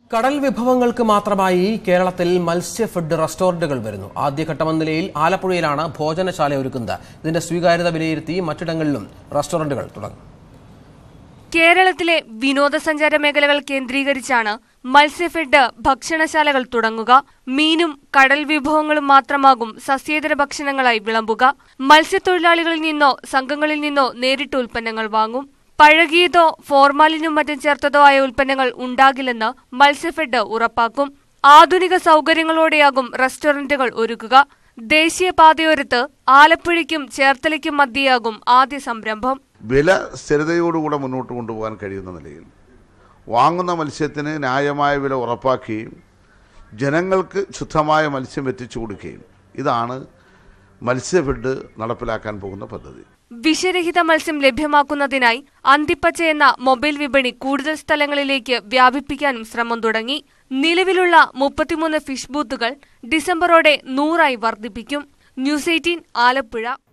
കടൽ വിഭവങ്ങൾക്ക് മാത്രമായി കേരളത്തിൽ മത്സ്യ ഫുഡ് റെസ്റ്റോറന്റുകൾ വരുന്നു ആദ്യഘട്ടമെന്ന നിലയിൽ ആലപ്പുഴയിലാണ് ഭോജനശാല ഒരുക്കുന്നത് ഇതിന്റെ സ്വീകാര്യത വിലയിരുത്തി മറ്റിടങ്ങളിലും റെസ്റ്റോറന്റുകൾ തുടങ്ങും കേരളത്തിലെ വിനോദസഞ്ചാര മേഖലകൾ കേന്ദ്രീകരിച്ചാണ് മത്സ്യഫെഡ് ഭക്ഷണശാലകൾ തുടങ്ങുക മീനും കടൽ വിഭവങ്ങളും മാത്രമാകും സസ്യേതര ഭക്ഷണങ്ങളായി വിളമ്പുക മത്സ്യത്തൊഴിലാളികളിൽ നിന്നോ സംഘങ്ങളിൽ നിന്നോ നേരിട്ട് ഉൽപ്പന്നങ്ങൾ വാങ്ങും പഴകിയതോ ഫോർമാലിനും മറ്റും ചേർത്തതോ ആയ ഉൽപ്പന്നങ്ങൾ ഉണ്ടാകില്ലെന്ന് മത്സ്യഫെഡ് ഉറപ്പാക്കും ആധുനിക സൗകര്യങ്ങളോടെയാകും റെസ്റ്റോറന്റുകൾ ഒരുക്കുക ദേശീയപാതയോരത്ത് ആലപ്പുഴയ്ക്കും ചേർത്തലയ്ക്കും മധ്യയാകും ആദ്യ സംരംഭം വില സ്ഥിരതയോടുകൂടെ മുന്നോട്ട് കൊണ്ടുപോകാൻ കഴിയുന്ന നിലയിൽ വാങ്ങുന്ന മത്സ്യത്തിന് ന്യായമായ വില ഉറപ്പാക്കുകയും ജനങ്ങൾക്ക് ശുദ്ധമായ മത്സ്യം എത്തിച്ചു കൊടുക്കുകയും ഇതാണ് മത്സ്യഫെഡ് നടപ്പിലാക്കാൻ പോകുന്ന പദ്ധതി വിഷരഹിത മത്സ്യം ലഭ്യമാക്കുന്നതിനായി അന്തിപ്പച്ച എന്ന മൊബൈൽ വിപണി കൂടുതൽ സ്ഥലങ്ങളിലേക്ക് വ്യാപിപ്പിക്കാനും ശ്രമം തുടങ്ങി നിലവിലുള്ള മുപ്പത്തിമൂന്ന് ഫിഷ് ബൂത്തുകൾ ഡിസംബറോടെ നൂറായി വർദ്ധിപ്പിക്കും ന്യൂസ് എയ്റ്റീൻ ആലപ്പുഴ